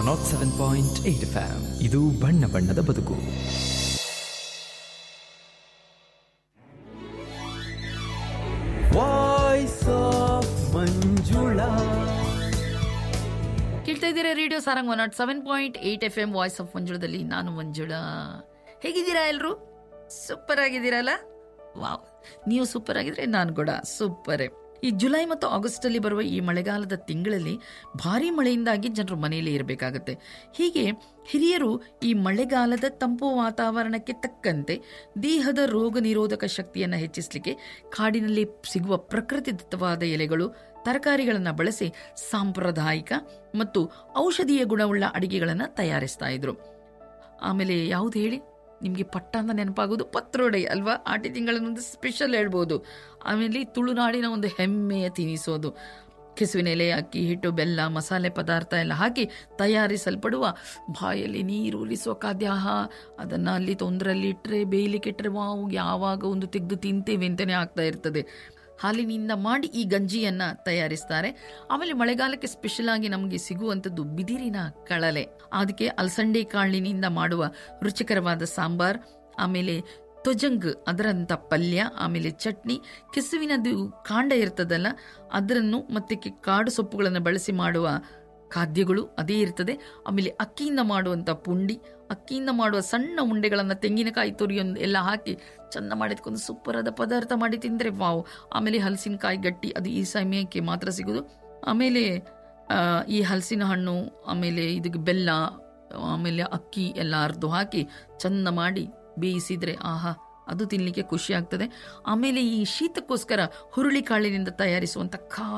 not seven point eight F ಇದು ಬಣ್ಣ ಬಣ್ಣದ ಬದುಕು ವಾಯ್ಸ್ ಆಫ್ ಮಂಜುಳಾ ಕೇಳ್ತಾ ಇದ್ದೀರಾ radio Sarang one naught seven point eight F M voice of ಮಂಜುಳದಲ್ಲಿ ನಾನು ಮಂಜುಳಾ ಹೇಗಿದ್ದೀರಾ ಎಲ್ರು ಸೂಪರ್ ಆಗಿದ್ದೀರಲ್ಲ ವಾವ್ ನೀವು ಸೂಪರ್ ಆಗಿದ್ರೆ ನಾನು ಕೂಡ ಸೂಪರೇ ಈ ಜುಲೈ ಮತ್ತು ಆಗಸ್ಟ್ ಅಲ್ಲಿ ಬರುವ ಈ ಮಳೆಗಾಲದ ತಿಂಗಳಲ್ಲಿ ಭಾರಿ ಮಳೆಯಿಂದಾಗಿ ಜನರು ಮನೆಯಲ್ಲೇ ಇರಬೇಕಾಗತ್ತೆ ಹೀಗೆ ಹಿರಿಯರು ಈ ಮಳೆಗಾಲದ ತಂಪು ವಾತಾವರಣಕ್ಕೆ ತಕ್ಕಂತೆ ದೇಹದ ರೋಗ ನಿರೋಧಕ ಶಕ್ತಿಯನ್ನು ಹೆಚ್ಚಿಸಲಿಕ್ಕೆ ಕಾಡಿನಲ್ಲಿ ಸಿಗುವ ಪ್ರಕೃತಿದತ್ತವಾದ ಎಲೆಗಳು ತರಕಾರಿಗಳನ್ನು ಬಳಸಿ ಸಾಂಪ್ರದಾಯಿಕ ಮತ್ತು ಔಷಧೀಯ ಗುಣವುಳ್ಳ ಅಡಿಗೆಗಳನ್ನು ತಯಾರಿಸ್ತಾ ಇದ್ರು ಆಮೇಲೆ ಯಾವ್ದು ಹೇಳಿ ನಿಮಗೆ ಪಟ್ಟ ಅಂತ ನೆನಪಾಗೋದು ಪತ್ರೊಡೆ ಅಲ್ವಾ ಆಟಿ ತಿಂಗಳನ್ನೊಂದು ಸ್ಪೆಷಲ್ ಹೇಳ್ಬೋದು ಆಮೇಲೆ ತುಳುನಾಡಿನ ಒಂದು ಹೆಮ್ಮೆಯ ತಿನಿಸೋದು ಕೆಸುವಿನ ಎಲೆ ಅಕ್ಕಿ ಹಿಟ್ಟು ಬೆಲ್ಲ ಮಸಾಲೆ ಪದಾರ್ಥ ಎಲ್ಲ ಹಾಕಿ ತಯಾರಿಸಲ್ಪಡುವ ಬಾಯಲ್ಲಿ ನೀರು ಉರಿಸುವ ಖಾದ್ಯ ಆಹಾ ಅದನ್ನು ಅಲ್ಲಿ ತೊಂದರಲ್ಲಿ ಇಟ್ಟರೆ ಬೇಯಲಿಕ್ಕೆ ಇಟ್ಟರೆ ವಾವ್ ಯಾವಾಗ ಒಂದು ತೆಗೆದು ತಿಂತೇವೆ ಅಂತಲೇ ಆಗ್ತಾ ಇರ್ತದೆ ಹಾಲಿನಿಂದ ಮಾಡಿ ಈ ಗಂಜಿಯನ್ನ ತಯಾರಿಸ್ತಾರೆ ಆಮೇಲೆ ಮಳೆಗಾಲಕ್ಕೆ ಸ್ಪೆಷಲ್ ಆಗಿ ನಮಗೆ ಸಿಗುವಂಥದ್ದು ಬಿದಿರಿನ ಕಳಲೆ ಅದಕ್ಕೆ ಅಲಸಂಡೆ ಕಾಳಿನಿಂದ ಮಾಡುವ ರುಚಿಕರವಾದ ಸಾಂಬಾರ್ ಆಮೇಲೆ ತೊಜಂಗ್ ಅದರಂಥ ಪಲ್ಯ ಆಮೇಲೆ ಚಟ್ನಿ ಕೆಸುವಿನದು ಕಾಂಡ ಇರ್ತದಲ್ಲ ಅದನ್ನು ಮತ್ತೆ ಕೆ- ಕಾಡು ಸೊಪ್ಪುಗಳನ್ನು ಬಳಸಿ ಮಾಡುವ ಖಾದ್ಯಗಳು ಅದೇ ಇರ್ತದೆ ಆಮೇಲೆ ಅಕ್ಕಿಯಿಂದ ಮಾಡುವಂಥ ಪುಂಡಿ ಅಕ್ಕಿಯಿಂದ ಮಾಡುವ ಸಣ್ಣ ಉಂಡೆಗಳನ್ನು ತೆಂಗಿನಕಾಯಿ ತುರಿಯೊಂದು ಎಲ್ಲ ಹಾಕಿ ಚೆಂದ ಮಾಡಿದ್ಕೊಂಡು ಸೂಪರ್ ಆದ ಪದಾರ್ಥ ಮಾಡಿ ತಿಂದರೆ ವಾವ್ ಆಮೇಲೆ ಹಲಸಿನಕಾಯಿ ಗಟ್ಟಿ ಅದು ಈ ಸಮಯಕ್ಕೆ ಮಾತ್ರ ಸಿಗೋದು ಆಮೇಲೆ ಆ, ಈ ಹಲಸಿನ ಹಣ್ಣು ಆಮೇಲೆ ಇದಕ್ಕೆ ಬೆಲ್ಲ ಆಮೇಲೆ ಅಕ್ಕಿ ಎಲ್ಲ ಅರ್ದು ಹಾಕಿ ಚೆಂದ ಮಾಡಿ ಬೇಯಿಸಿದ್ರೆ ಆಹಾ ಅದು ತಿನ್ನಲಿಕ್ಕೆ ಖುಷಿ ಆಗ್ತದೆ ಆಮೇಲೆ ಈ ಶೀತಕ್ಕೋಸ್ಕರ ಹುರುಳಿ ಕಾಳಿನಿಂದ ತಯಾರಿಸುವಂಥ ಖಾ